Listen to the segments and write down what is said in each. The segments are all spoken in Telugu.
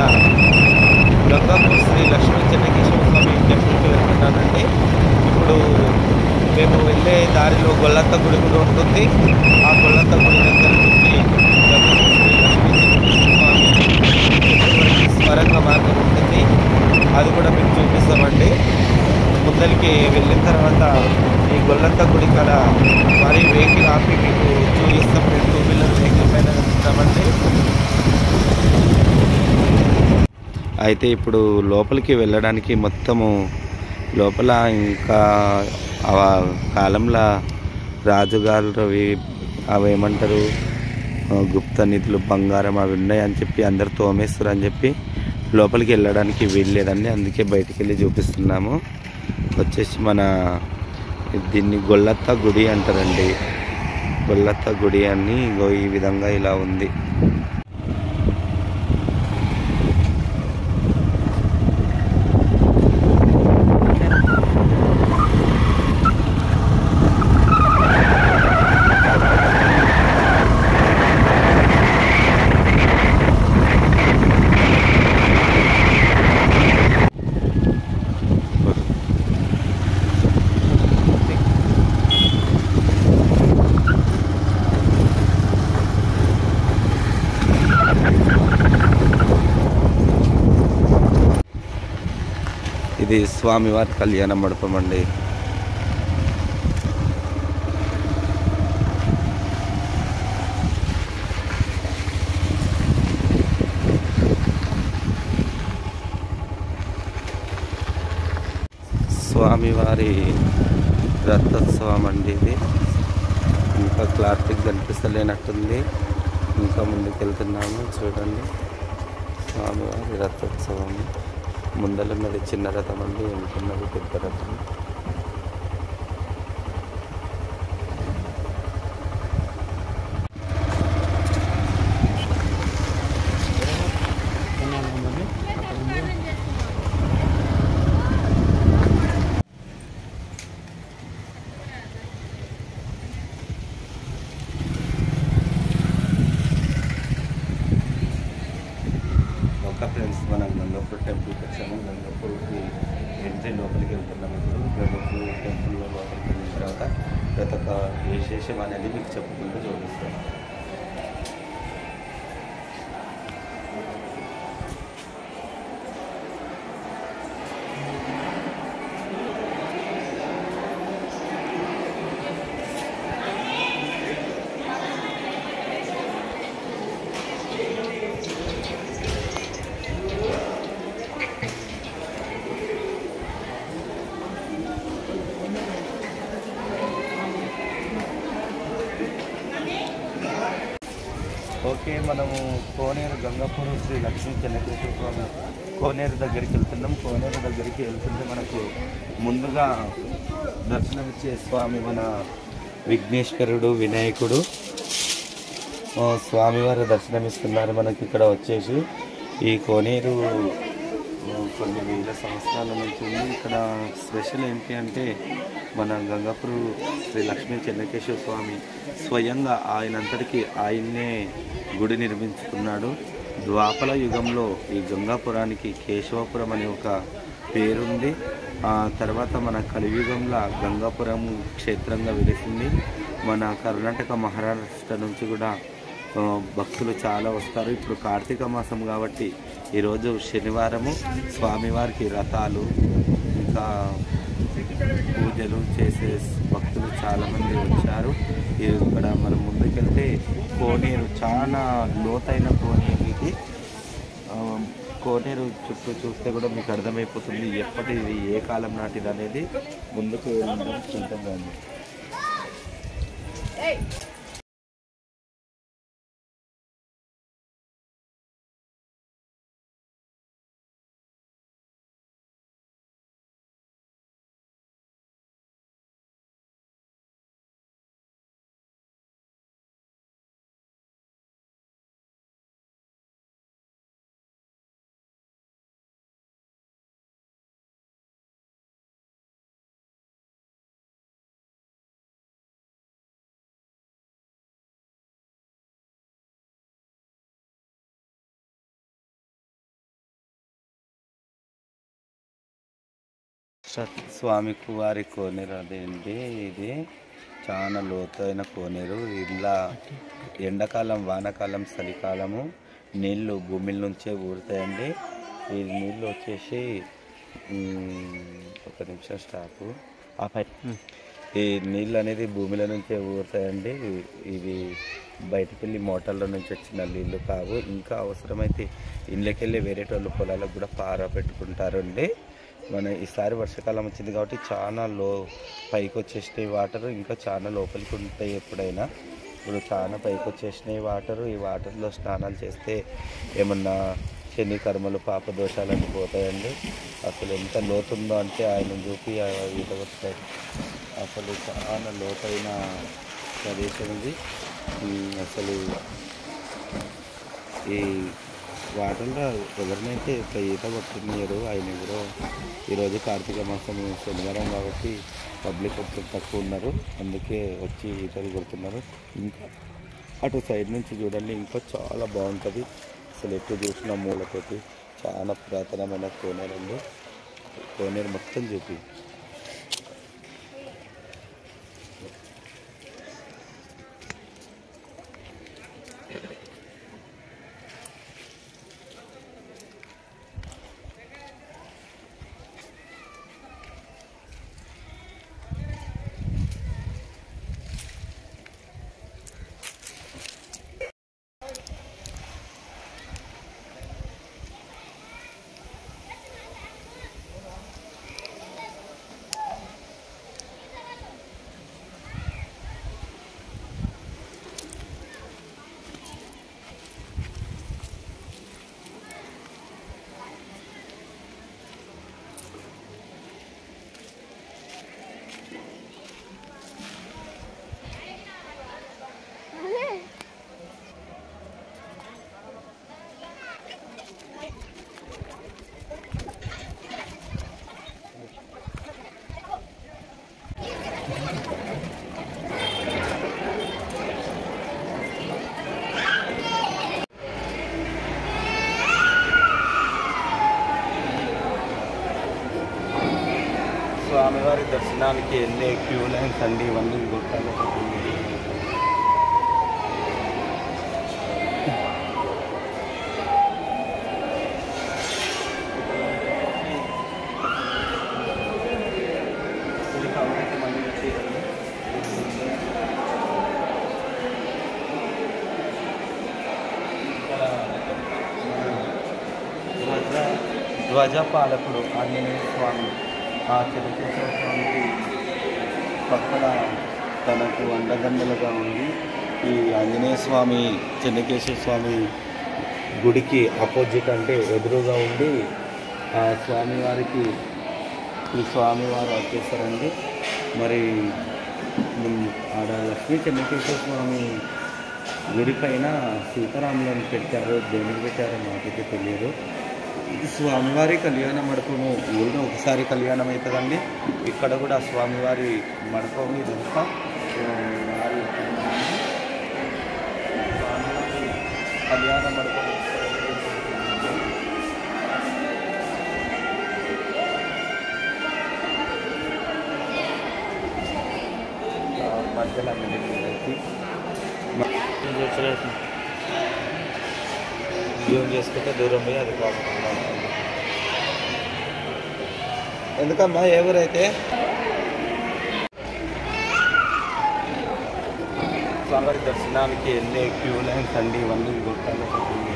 గంగాపూర్ శ్రీ లక్ష్మీ చెన్నకేశ్వర స్వామి టెంపుల్కి వెళ్తున్నానండి ఇప్పుడు మేము వెళ్ళే దారిలో గొల్లత్త గుడి కూడా ఉంటుంది ఆ గొల్లత్త గుడి దగ్గర నుంచి గంగాపూర్ శ్రీ లక్ష్మీ చెన్నకేశ్వర స్వామి స్వరంగ మార్గం ఉంటుంది అది కూడా మీకు చూపిస్తామండి ముందరికి వెళ్ళిన తర్వాత ఈ గొల్లత్త గుడి కాడ మరి వెహికల్ ఆపి మీకు చూపిస్తాం మేము టూ వీలర్ వెహికల్ పైన వెళ్తామండి అయితే ఇప్పుడు లోపలికి వెళ్ళడానికి మొత్తము లోపల ఇంకా ఆ కాలంలో రాజుగారు అవి అవి ఏమంటారు ఆ, గుప్త నిధులు బంగారం అవి ఉన్నాయని చెప్పి అందరు తోమేస్తారు అని చెప్పి లోపలికి వెళ్ళడానికి వీల్లేదండి అందుకే బయటికి వెళ్ళి చూపిస్తున్నాము వచ్చేసి మన దీన్ని గొల్లత్త గుడి అంటారండి గొల్లత్త గుడి అని ఇగో ఈ విధంగా ఇలా ఉంది ఇది స్వామివారి కళ్యాణ మండపం అండి స్వామివారి రథోత్సవం అండి ఇది ఇంకా క్లారిటీ కనిపిస్తలేనట్టుంది ఇంకా ముందుకు వెళ్తున్నాము చూడండి స్వామివారి రథోత్సవం ముందలున్నది చిన్న రథం అండి వెళ్తున్నది పెద్ద రథం ఒక ఫ్రెండ్స్ మనం గంగాపూర్ టెంపుల్కి వచ్చాము గంగాపూర్కి ఎంట్రీ లోపలికి వెళ్తున్నాము ఇప్పుడు గంగాపూర్ టెంపుల్లో లోపలికి వెళ్ళిన తర్వాత ప్రతి ఒక్క విశేషం అనేది మీకు చెప్పుకుంటూ చూపిస్తాం ఓకే మనము కోనేరు గంగాపూర్ శ్రీ లక్ష్మీ చెన్నకేశ్వర స్వామి కోనేరు దగ్గరికి వెళ్తున్నాం కోనేరు దగ్గరికి వెళ్తుంటే మనకు ముందుగా దర్శనమిచ్చే స్వామి మన విఘ్నేశ్వరుడు వినాయకుడు ఆ, స్వామివారు దర్శనమిస్తున్నారు మనకి ఇక్కడ వచ్చేసి ఈ కోనేరు ఆ, కొన్ని వేల సంవత్సరాల నుంచి ఉంది ఇక్కడ స్పెషల్ ఏంటి అంటే మన గంగాపూర్ శ్రీ లక్ష్మీ చెన్నకేశ్వర స్వామి స్వయంగా ఆయనంతటికి ఆయన్నే గుడి నిర్మించుకున్నాడు ద్వాపర యుగంలో ఈ గంగాపురానికి కేశవపురం అనే ఒక పేరుంది ఆ తర్వాత మన కలియుగంలో గంగాపురం క్షేత్రంగా వెలిసింది మన కర్ణాటక మహారాష్ట్ర నుంచి కూడా ఆ, భక్తులు చాలా వస్తారు ఇప్పుడు కార్తీక మాసం కాబట్టి ఈరోజు శనివారము స్వామివారికి రథాలు ఇంకా పూజలు చేసే భక్తులు చాలామంది వచ్చారు ఇక్కడ మనం ముందుకెళ్తే కోనేరు చాలా లోతైన కోనేరు ఇది ఆ, కోనేరు చుట్టూ చూస్తే కూడా మీకు అర్థమైపోతుంది ఎప్పటిది ఏ కాలం నాటిది అనేది ముందుకు వెళ్ళడం చూద్దాం స్టార్ట్ స్వామికి వారి కోనేరు అదేంటి ఇది చాలా లోతైన కోనేరు ఇలా ఎండాకాలం వానాకాలం చలికాలము నీళ్లు భూమిల నుంచే ఊరుతాయండి ఈ నీళ్ళు వచ్చేసి మ్, ఒక నిమిషం స్టాప్ ఆ పై ఈ నీళ్ళు అనేది భూమిలో నుంచే ఊరుతాయండి ఇవి బయటికి వెళ్ళి మోటార్ల నుంచి వచ్చిన నీళ్ళు కావు ఇంకా అవసరమైతే ఇళ్ళకెళ్ళి వేరే వాళ్ళు పొలాలకు కూడా పార పెట్టుకుంటారండి మన ఈసారి వర్షాకాలం వచ్చింది కాబట్టి చాలా లో పైకి వచ్చేసినాయి వాటర్ ఇంకా చాలా లోపలికి ఉంటాయి ఎప్పుడైనా ఇప్పుడు చాలా పైకి వచ్చేసినాయి వాటర్ ఈ వాటర్లో స్నానాలు చేస్తే ఏమన్నా శని కర్మలు పాప దోషాలన్నీ పోతాయండి అసలు ఎంత లోతుందో అంటే ఆయన చూపి ఆ ఈత కొడతాయి అసలు చాలా లోతైన ప్రదేశం ఇది ఉమ్, అసలు ఈ వాటర్లో ఎవరినైతే ఇట్లా ఈత కొట్టుకున్నారు ఆయన ఎవరో ఈరోజు కార్తీక మాసం శనివారం కాబట్టి పబ్లిక్ కొంచెం తక్కువ ఉన్నారు అందుకే వచ్చి ఈతలు కొడుతున్నారు ఇంకా అటు సైడ్ నుంచి చూడండి ఇంకా చాలా బాగుంటుంది అసలు ఎటు చూసిన మూలతోటి చాలా పురాతనమైన కోనేరు అండి కోనేరు మొత్తం చూపి స్వామివారి దర్శనానికి వెళ్ళే క్యూ లైన్స్ అండి ఇవన్నీ గుట్టాలు ధ్వజ ధ్వజపాలకుడు ఆంజనేయ స్వామి ఆ చిరకేశ్వర స్వామికి పక్కన తనకు అండదండలుగా ఉంది ఈ ఆంజనేయ స్వామి చెన్నకేశ్వర స్వామి గుడికి ఆపోజిట్ అంటే ఎదురుగా ఉండి ఆ స్వామివారికి ఈ స్వామివారు వచ్చేస్తారండి మరి ఉమ్, ఆడ లక్ష్మీ చెన్నకేశ్వర స్వామి గుడి పైన సీతారాములను పెట్టారు దేనికి పెట్టారో నాకైతే తెలియదు ఈ స్వామివారి కళ్యాణ మండపము ఊరిలో ఒకసారి కళ్యాణం అవుతుందండి ఇక్కడ కూడా స్వామివారి మండపం ఇదంతా ఆ, వారి స్వామివారి కళ్యాణ మండపం ఆ, మధ్యలో మిడిల్ కలిసి జూమ్ చేసుకుంటే దూరం పోయి అది కాకుండా ఎందుకమ్మా ఎవరైతే స్వామివారి దర్శనానికి వెళ్ళే క్యూ లైన్స్ అండి ఇవన్నీ గుట్టాలు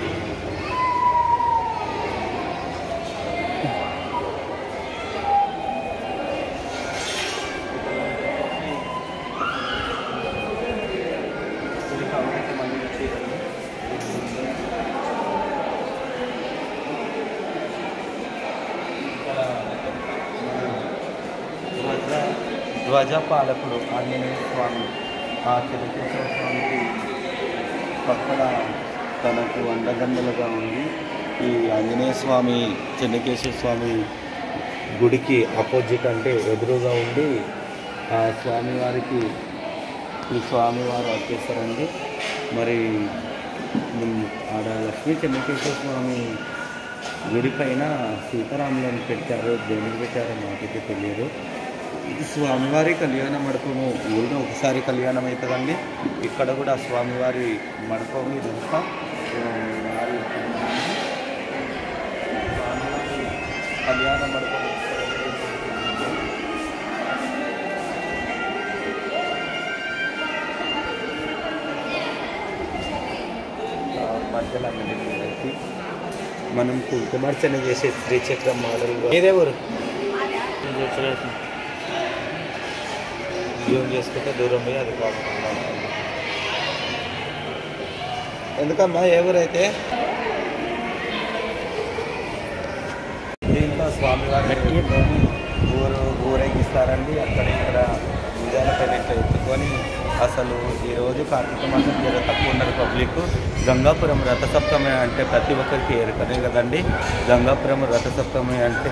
ధ్వజ ధ్వజపాలకుడు ఆంజనేయ స్వామి ఆ చిరకేశ్వర స్వామికి పక్కన తనకు అండదండలుగా ఉంది ఈ ఆంజనేయ స్వామి చెన్నకేశ్వర స్వామి గుడికి ఆపోజిట్ అంటే ఎదురుగా ఉండి ఆ స్వామివారికి ఈ స్వామివారు వచ్చేస్తారండి మరి ఉమ్, ఆడ లక్ష్మీ చెన్నకేశ్వర స్వామి గుడి పైన సీతారాములను పెట్టారు దేనికి పెట్టారో నాకైతే తెలియదు ఇది స్వామివారి కళ్యాణ మండపము ఊళ్ళో ఒకసారి కళ్యాణం అవుతుందండి ఇక్కడ కూడా స్వామివారి మండపం ఇదంతా ఆ, వారి స్వామివారి కళ్యాణ మండపం ఆ, మధ్యలో మిడిల్ పెట్టి మనం కుంకుమార్చన చేసే శ్రీచక్రం మోడల్ ఇదే ఊరు జూమ్ చేసుకుంటే దూరం పోయి అది కాకుండా ఉంటుంది. ఎందుకమ్మా ఏ ఊరైతే దీంట్లో స్వామివారి ఊరు ఊరేగిస్తారండి అక్కడ ఇక్కడ విజయాలపైన ఇట్లా ఎత్తుకొని అసలు ఈరోజు కార్తీక మాసం జర తక్కువ ఉన్నారు పబ్లిక్ గంగాపురం రథసప్తమి అంటే ప్రతి ఒక్కరికి ఎరుకనే కదండి గంగాపురం రథసప్తమి అంటే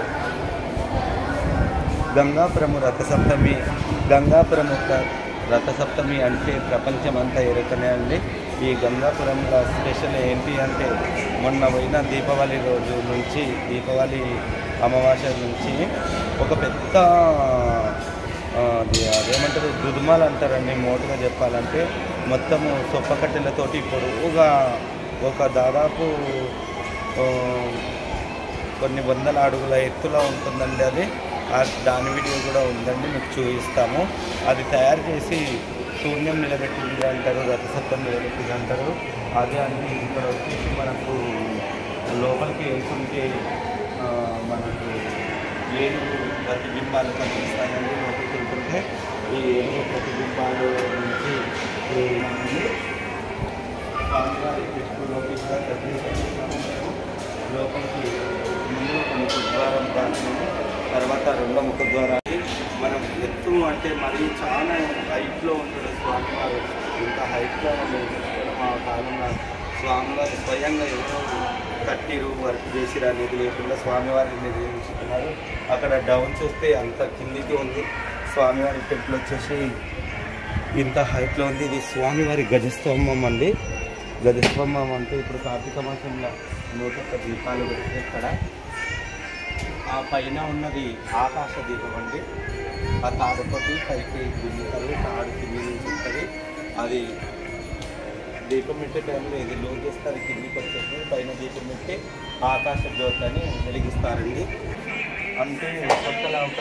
గంగాపురం రథసప్తమి గంగాపురం యొక్క రథసప్తమి అంటే ప్రపంచమంతా ఎరుకనే అండి ఈ గంగాపురంలో స్పెషల్ ఏంటి అంటే మొన్న పోయిన దీపావళి రోజు నుంచి దీపావళి అమావాస్య నుంచి ఒక పెద్ద ఆ, అది అదేమంటారు దుదుమాలు అంటారండి మోటుగా చెప్పాలంటే మొత్తము సొప్ప కట్టెలతోటి పొడవుగా ఒక దాదాపు ఆ, కొన్ని వందల అడుగుల ఎత్తులో ఉంటుందండి అది ఆ దాని వీడియో కూడా ఉందండి మీకు చూపిస్తాము అది తయారు చేసి శూన్యం నిలబెట్టింది అంటారు రథసప్తం నిలబెట్టింది అంటారు అదే అండి ఇక్కడ వచ్చేసి మనకు లోపలికి వెళ్తుంటే ఆ, మనకు ఏనుగు ప్రతిబింబాలు కనిపిస్తాయండి లోపలికి వెళ్తుంటే ఈ ఏనుగు ప్రతిబింబాలు నుంచి ఈ మనకి స్వామివారి కృష్ణులోకి కూడా దర్శించాము లోపలికి ముందు ఒక ముఖద్వారం ప్రాంతంలో తర్వాత రెండో ముఖద్వారాన్ని మనం ఎత్తు అంటే మరీ చాలా హైట్లో ఉంటుంది స్వామివారు ఇంత హైట్లో నిర్మించుకోవడం ఆ కాలంలో స్వామివారు స్వయంగా ఎవరో కట్టిరు వర్క్ చేసిరు అనేది లేకుండా స్వామివారిని నిర్మించుకున్నారు అక్కడ డౌన్ చూస్తే అంత కిందికి ఉంది స్వామివారి టెంపుల్ వచ్చేసి ఇంత హైట్లో ఉంది ఇది స్వామివారి గజస్తంభం అండి గజస్తంభం అంటే ఇప్పుడు కార్తీక మాసంలో నూట ఒక్క దీపాలు పెడితే ఇక్కడ ఆ పైన ఉన్నది ఆకాశ దీపం అండి ఆ తాడుతోటి పైకి దిగుతారు తాడు కింది నుంచి ఉంటుంది అది దీపం పెట్టే టైంలో ఇది లోన్ చేస్తారు కిందికి వచ్చేసి పైన దీపం పెట్టి ఆకాశ జ్యోతిని వెలిగిస్తారండి అంటే కొత్తలా ఒక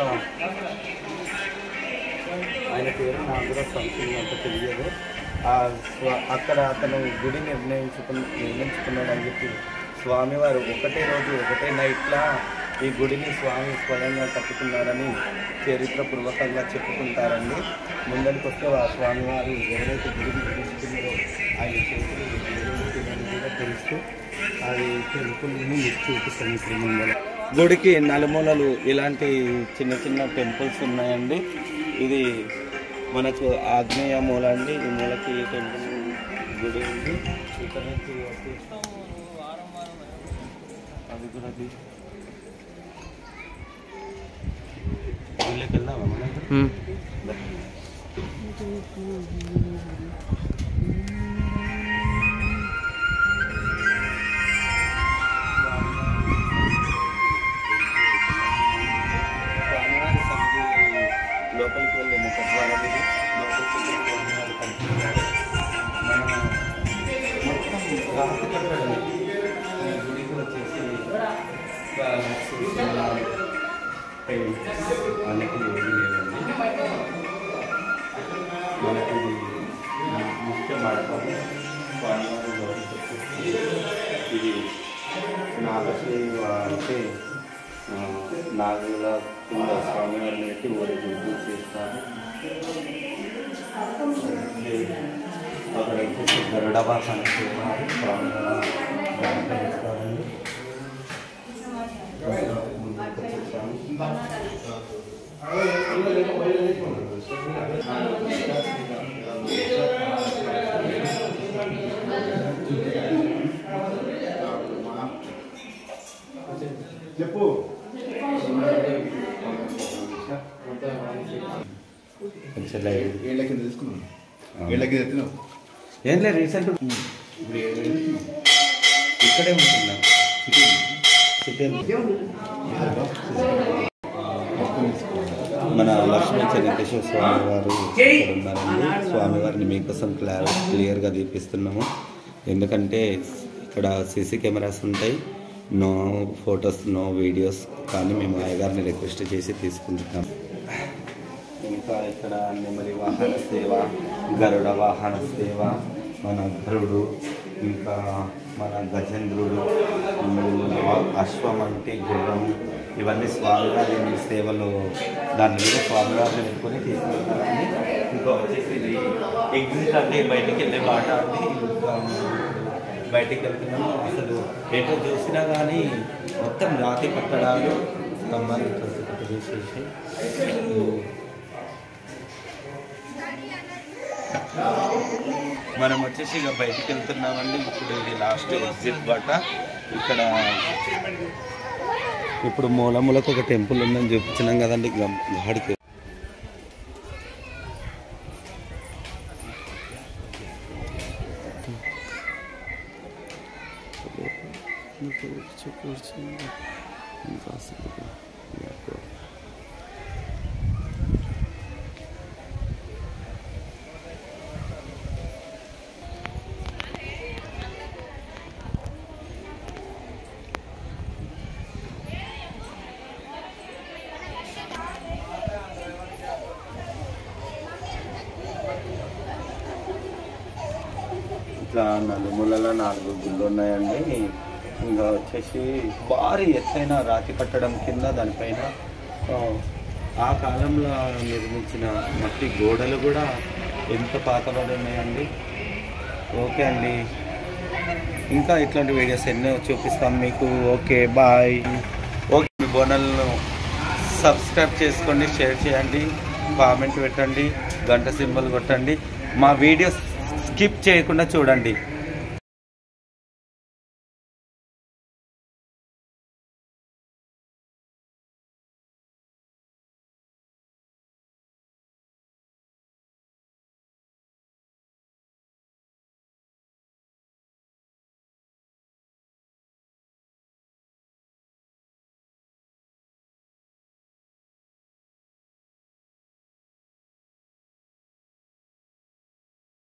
ఆయన పేరు నాకు కూడా సంథింగ్ అంత తెలియదు ఆ స్వ- అక్కడ అతను గుడి నిర్ణయించుకు నిర్మించుకున్నాడు అని చెప్పి స్వామివారు ఒకటే రోజు ఒకటే నైట్లా ఈ గుడిని స్వామి స్వయంగా కట్టుకున్నారని చరిత్రపూర్వకంగా చెప్పుకుంటారండి ముందరికి వస్తే ఆ స్వామివారు ఎవరైతే గుడిని నిర్మించుకున్నారో ఆయన చేతులు దేవుడికి కూడా తెలుస్తూ అది టెంపుల్ని చూపిస్తాను ఇప్పుడు ముందర గుడికి నలుమూలలు ఇలాంటి చిన్న చిన్న టెంపుల్స్ ఉన్నాయండి ఇది మనకు ఆగ్నేయ మూల అండి ఈ మూలకి టెంపుల్ గుడి ఉంది ఇక్కడ నుంచి వచ్చి అది కూడా అది గుళ్ళకి వెళ్దామా మనం స్వామివారి సన్నిధి లోపలికి వెళ్ళే ముఖద్వారం ఇది లోపలికి వెళ్ళే స్వామివారి కనిపిస్తారు మన మొత్తం రాతి కట్టడమే ఈ గుడికి వచ్చేసి ప్యాలెస్, సినిమా, పెయింట్ అనేది ఏమీ లేదండి మనకి ఇది ముఖ్య మండపం స్వామివారి లోపలికి వచ్చేసి ఇది నాగశ్రీ అంటే ఆ, నాగుల కింద స్వామివారిని పెట్టి ఊరేగింపు చేస్తారు అక్కడ వచ్చేసి గరుడబాస్ అని చెప్పారు స్వామివారు గరుడ చేస్తారండి ముందుకు వచ్చేసాము. చెప్పు కొంచెం లైట్ ఏళ్ళ కింద తీసుకున్నాను ఏళ్ళ కింద ఎత్తినావు ఏం లేదు రీసెంట్ ఇప్పుడు ఏళ్ళు ఎత్తినావు? ఇక్కడే ఉంటున్నా మన లక్ష్మీ చెన్నకేశ్వర స్వామి వారు ఇక్కడ ఉన్నారండి స్వామివారిని మీకోసం క్లియర్ క్లియర్గా తీపిస్తున్నాము ఎందుకంటే ఇక్కడ సీసీ కెమెరాస్ ఉంటాయి నో ఫొటోస్ నో వీడియోస్ కానీ మేము అయ్యగారిని రిక్వెస్ట్ చేసి తీసుకుంటున్నాం ఇంకా ఇక్కడ నెమలి వాహన సేవ గరుడ వాహన సేవ మన గరుడు ఇంకా మన గజేంద్రుడు ఉమ్, అశ్వం అంటే గుర్రం ఇవన్నీ స్వామివారి సేవలు దాని మీద స్వామివారిని పెట్టుకొని తీసుకుంటారండి ఇంకా వచ్చేసి ఇది ఎగ్జిట్ అంటే బయటికి వెళ్ళే బాట అండి ఇంకా బయటికి వెళ్తున్నాము అసలు ఎటు చూసినా కానీ మొత్తం రాతి కట్టడాలు స్తంభాలు చేసేసి మనం వచ్చేసి ఇక బయటికి వెళ్తున్నామండి ఇప్పుడు ఇది లాస్ట్ ఎగ్జిట్ బాట ఇక్కడ ఇప్పుడు మూలములకు ఒక టెంపుల్ ఉందని చూపించినాం కదండి గం- గాడికి ఇట్లా నలుమూలలో నాలుగు గుళ్ళు ఉన్నాయండి ఇంకా వచ్చేసి భారీ ఎత్తైన రాతి కట్టడం కింద దానిపైన ఆ, ఆ కాలంలో నిర్మించిన మట్టి గోడలు కూడా ఎంత పాతబడి ఉన్నాయండి ఓకే అండి ఇంకా ఇట్లాంటి వీడియోస్ ఎన్నో చూపిస్తాం మీకు ఓకే బాయ్ ఓకే మీ బోనల్ను సబ్స్క్రైబ్ చేసుకోండి షేర్ చేయండి కామెంట్ పెట్టండి గంట సింబల్ కొట్టండి మా వీడియోస్ స్కిప్ చేయకుండా చూడండి